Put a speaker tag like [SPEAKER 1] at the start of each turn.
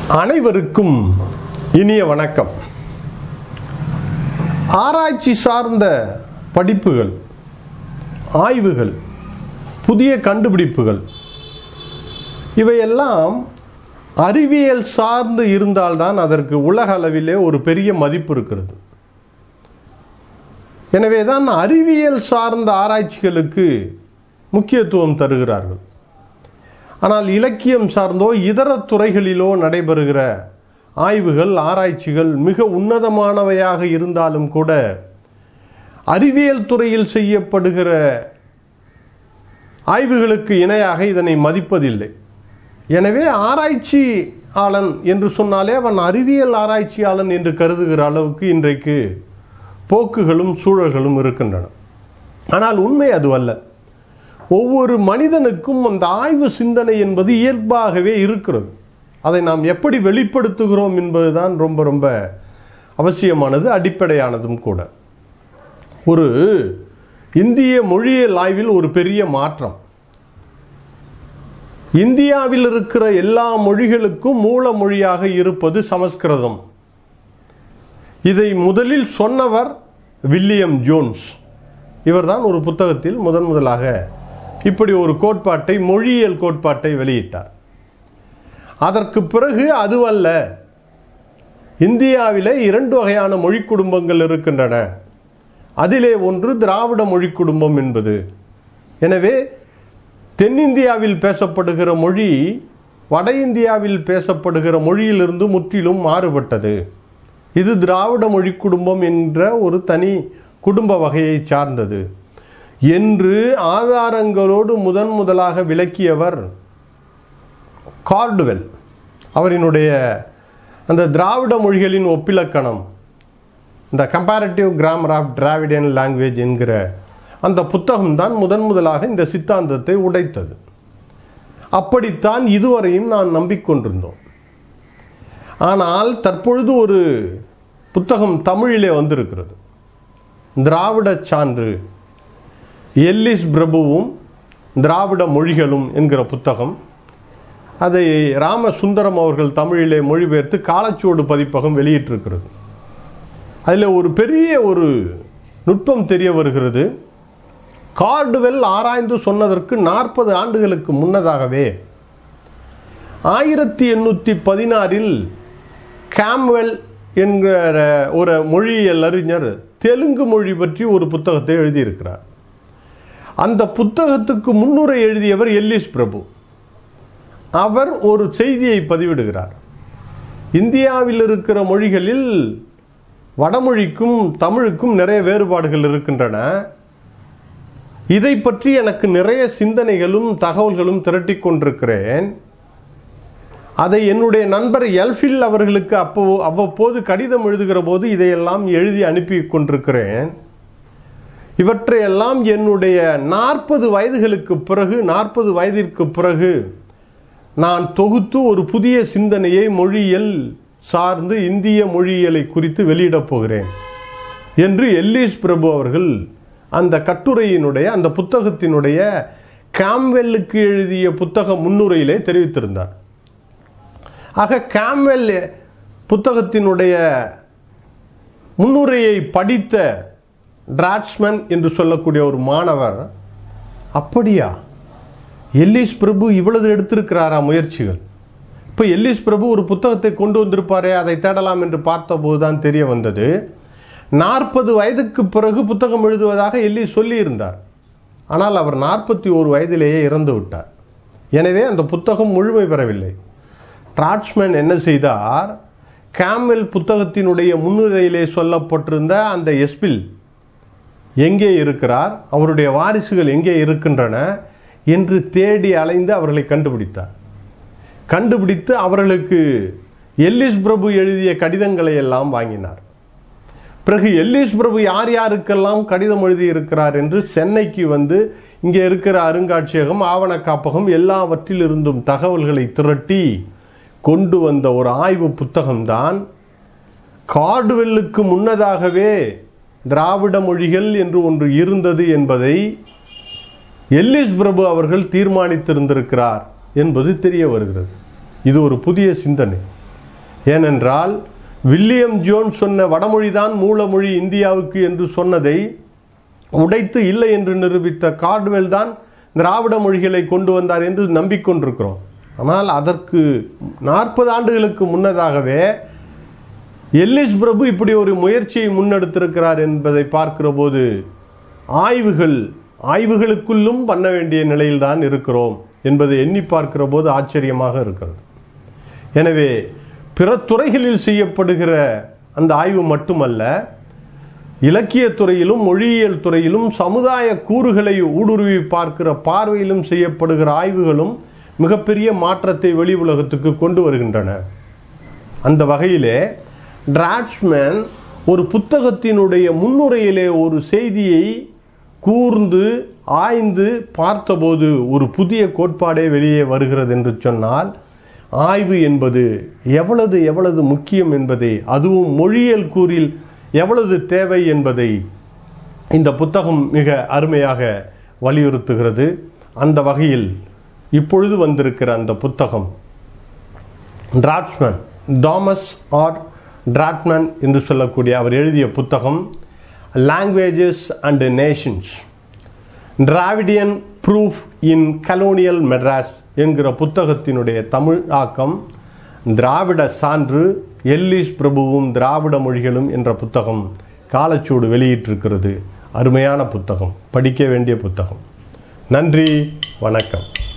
[SPEAKER 1] அனைவருக்கும் இனிய வணக்கம் ஆராய்ச்சி சார்ந்த படிப்புகள் ஆய்வுகள் புதிய கண்டுபிடிப்புகள் இவையெல்லாம் அறிவியல் சார்ந்து இருந்தால்தான் அதற்கு உலக அளவிலே ஒரு பெரிய மதிப்பு இருக்கிறது எனவே தான் அறிவியல் சார்ந்த ஆராய்ச்சிகளுக்கு முக்கியத்துவம் தருகிறார்கள் ஆனால் இலக்கியம் சார்ந்தோ இதர துறைகளிலோ நடைபெறுகிற ஆய்வுகள் ஆராய்ச்சிகள் மிக உன்னதமானவையாக இருந்தாலும் கூட அறிவியல் துறையில் செய்யப்படுகிற ஆய்வுகளுக்கு இணையாக இதனை மதிப்பதில்லை எனவே ஆராய்ச்சியாளன் என்று சொன்னாலே அவன் அறிவியல் ஆராய்ச்சியாளன் என்று கருதுகிற அளவுக்கு இன்றைக்கு போக்குகளும் சூழல்களும் இருக்கின்றன ஆனால் உண்மை அதுவல்ல ஒவ்வொரு மனிதனுக்கும் அந்த ஆய்வு சிந்தனை என்பது இயல்பாகவே இருக்கிறது அதை நாம் எப்படி வெளிப்படுத்துகிறோம் என்பதுதான் ரொம்ப ரொம்ப அவசியமானது அடிப்படையானதும் கூட ஒரு இந்திய மொழியியல் ஆய்வில் ஒரு பெரிய மாற்றம் இந்தியாவில் இருக்கிற எல்லா மொழிகளுக்கும் மூல மொழியாக இருப்பது சமஸ்கிருதம் இதை முதலில் சொன்னவர் வில்லியம் ஜோன்ஸ் இவர்தான் ஒரு புத்தகத்தில் முதன் முதலாக இப்படி ஒரு கோட்பாட்டை மொழியியல் கோட்பாட்டை வெளியிட்டார் அதற்கு பிறகு அதுவல்ல இந்தியாவிலே இரண்டு வகையான மொழி குடும்பங்கள் இருக்கின்றன அதிலே ஒன்று திராவிட மொழி குடும்பம் என்பது எனவே தென்னிந்தியாவில் பேசப்படுகிற மொழி வட இந்தியாவில் பேசப்படுகிற மொழியிலிருந்து முற்றிலும் மாறுபட்டது இது திராவிட மொழி குடும்பம் என்ற ஒரு தனி குடும்ப வகையை சார்ந்தது என்று ஆதாரங்களோடு முதன் முதலாக விளக்கியவர் கார்டுவெல் அவரினுடைய அந்த திராவிட மொழிகளின் ஒப்பிலக்கணம் இந்த comparative grammar of Dravidian language என்கிற அந்த புத்தகம் தான் முதன் முதலாக இந்த சித்தாந்தத்தை உடைத்தது அப்படித்தான் இதுவரையும் நான் நம்பிக்கொண்டிருந்தோம் ஆனால் தற்பொழுது ஒரு புத்தகம் தமிழிலே வந்திருக்கிறது திராவிட சான்று எல்லிஸ் பிரபுவும் திராவிட மொழிகளும் என்கிற புத்தகம் அதை ராமசுந்தரம் அவர்கள் தமிழிலே மொழிபெயர்த்து காலச்சுவடு பதிப்பகம் வெளியிட்டிருக்கிறது அதில் ஒரு பெரிய ஒரு நுட்பம் தெரிய வருகிறது கார்டுவெல் ஆராய்ந்து சொன்னதற்கு நாற்பது ஆண்டுகளுக்கு முன்னதாகவே ஆயிரத்தி எண்ணூற்றி பதினாறில் கேம்வெல் என்கிற ஒரு மொழியியல் அறிஞர் தெலுங்கு மொழி பற்றி ஒரு புத்தகத்தை எழுதியிருக்கிறார் அந்த புத்தகத்துக்கு முன்னுரை எழுதியவர் எல்லிஸ் பிரபு அவர் ஒரு செய்தியை பதிவிடுகிறார் இந்தியாவில் இருக்கிற மொழிகளில் வடமொழிக்கும் தமிழுக்கும் நிறைய வேறுபாடுகள் இருக்கின்றன இதை பற்றி எனக்கு நிறைய சிந்தனைகளும் தகவல்களும் திரட்டி கொண்டிருக்கிறேன் அதை என்னுடைய நண்பர் எல்ஃபில் அவர்களுக்கு அப்போ அவ்வப்போது கடிதம் எழுதுகிற போது இதையெல்லாம் எழுதி அனுப்பி கொண்டிருக்கிறேன் இவற்றையெல்லாம் என்னுடைய நாற்பது வயதுகளுக்கு பிறகு நாற்பது வயதிற்கு பிறகு நான் தொகுத்து ஒரு புதிய சிந்தனையை மொழியியல் சார்ந்து இந்திய மொழியியலை குறித்து வெளியிடப் போகிறேன் என்று எல்லிஸ் பிரபு அவர்கள் அந்த கட்டுரையினுடைய அந்த புத்தகத்தினுடைய கேம்வெல்லுக்கு எழுதிய புத்தக முன்னுரையிலே தெரிவித்திருந்தார் ஆக கேம்வெல் புத்தகத்தினுடைய முன்னுரையை படித்த டிராட்ஸ்மன் என்று சொல்லக்கூடிய ஒரு மாணவர் அப்படியா எல்லிஸ் பிரபு இவ்வளவு எடுத்திருக்கிறாரா முயற்சிகள் இப்போ எல்லிஸ் பிரபு ஒரு புத்தகத்தை கொண்டு வந்திருப்பாரே அதை தேடலாம் என்று பார்த்தபோது தான் தெரிய வந்தது நாற்பது வயதுக்கு பிறகு புத்தகம் எழுதுவதாக எல்லி சொல்லியிருந்தார் ஆனால் அவர் நாற்பத்தி ஓரு வயதிலேயே இறந்து விட்டார் எனவே அந்த புத்தகம் முழுமை பெறவில்லை டிராட்ஸ்மேன் என்ன செய்தார் கேம்வெல் புத்தகத்தினுடைய முன்னுரையிலே சொல்லப்பட்டிருந்த அந்த எஸ்பில் எங்கே இருக்கிறார் அவருடைய வாரிசுகள் எங்கே இருக்கின்றன என்று தேடி அலைந்து அவர்களை கண்டுபிடித்தார் கண்டுபிடித்து அவர்களுக்கு எல்லிஸ் பிரபு எழுதிய கடிதங்களை எல்லாம் வாங்கினார் பிறகு எல்லிஸ் பிரபு யார் யாருக்கெல்லாம் கடிதம் எழுதியிருக்கிறார் என்று சென்னைக்கு வந்து இங்கே இருக்கிற அருங்காட்சியகம் ஆவண காப்பகம் எல்லாவற்றிலிருந்தும் தகவல்களை திரட்டி கொண்டு வந்த ஒரு ஆய்வு புத்தகம்தான் கார்டுவெல்லுக்கு முன்னதாகவே திராவிட மொழிகள் என்று ஒன்று இருந்தது என்பதை எல்லிஸ் பிரபு அவர்கள் தீர்மானித்திருந்திருக்கிறார் என்பது தெரிய வருகிறது இது ஒரு புதிய சிந்தனை ஏனென்றால் வில்லியம் ஜோன்ஸ் சொன்ன வடமொழிதான் மூலமொழி இந்தியாவுக்கு என்று சொன்னதை உடைத்து இல்லை என்று நிரூபித்த கார்டுவெல் தான் திராவிட மொழிகளை கொண்டு வந்தார் என்று நம்பிக்கொண்டிருக்கிறோம் ஆனால் அதற்கு நாற்பது ஆண்டுகளுக்கு முன்னதாகவே எல்லிஸ் பிரபு இப்படி ஒரு முயற்சியை முன்னெடுத்திருக்கிறார் என்பதை பார்க்கிற போது ஆய்வுகள் ஆய்வுகளுக்குள்ளும் பண்ண வேண்டிய நிலையில்தான் இருக்கிறோம் என்பதை எண்ணி பார்க்கிற போது ஆச்சரியமாக இருக்கிறது எனவே பிற துறைகளில் செய்யப்படுகிற அந்த ஆய்வு மட்டுமல்ல இலக்கியத் துறையிலும் மொழியியல் துறையிலும் சமுதாய கூறுகளை ஊடுருவி பார்க்கிற பார்வையிலும் செய்யப்படுகிற ஆய்வுகளும் மிகப்பெரிய மாற்றத்தை வெளி உலகத்துக்கு கொண்டு வருகின்றன அந்த வகையிலே டிராட்ஸ்மேன் ஒரு புத்தகத்தினுடைய முன்னுரையிலே ஒரு செய்தியை கூர்ந்து ஆய்ந்து பார்த்தபோது ஒரு புதிய கோட்பாடே வெளியே வருகிறது என்று சொன்னால் ஆய்வு என்பது எவ்வளவு எவ்வளவு முக்கியம் என்பதை அதுவும் மொழியியல் கூறில் எவ்வளவு தேவை என்பதை இந்த புத்தகம் மிக அருமையாக வலியுறுத்துகிறது அந்த வகையில் இப்பொழுது வந்திருக்கிற அந்த புத்தகம் டிராட்ஸ்மேன் தாமஸ் ஆர் டிராட்மேன் என்று சொல்லக்கூடிய அவர் எழுதிய புத்தகம் languages and nations Dravidian proof in colonial Madras என்கிற புத்தகத்தினுடைய தமிழ் ஆக்கம் திராவிட சான்று எல்லிஸ் பிரபுவும் திராவிட மொழிகளும் என்ற புத்தகம் காலச்சூடு வெளியிட்டிருக்கிறது அருமையான புத்தகம் படிக்க வேண்டிய புத்தகம் நன்றி வணக்கம்